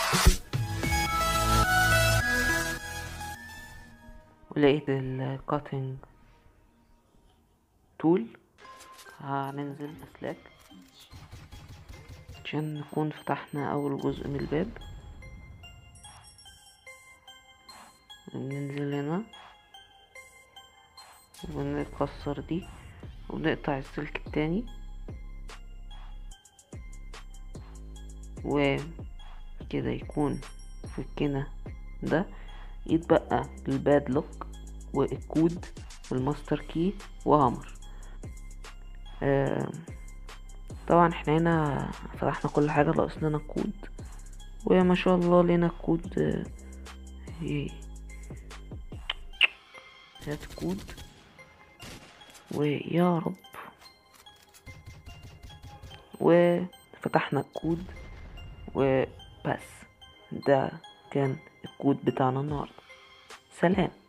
ولقيت الكاتنج تول هننزل اسلاك عشان نكون فتحنا اول جزء من الباب ننزل هنا ونكسر دي ونقطع السلك التاني وكده يكون فكنا ده يتبقى الباد لوك والكود والماستر كي وهامر آه طبعا احنا هنا فتحنا كل حاجة ناقص لنا الكود وما شاء الله لنا الكود آه ايه هات الكود ويا رب وفتحنا الكود وبس ده كان الكود بتاعنا النهارده سلام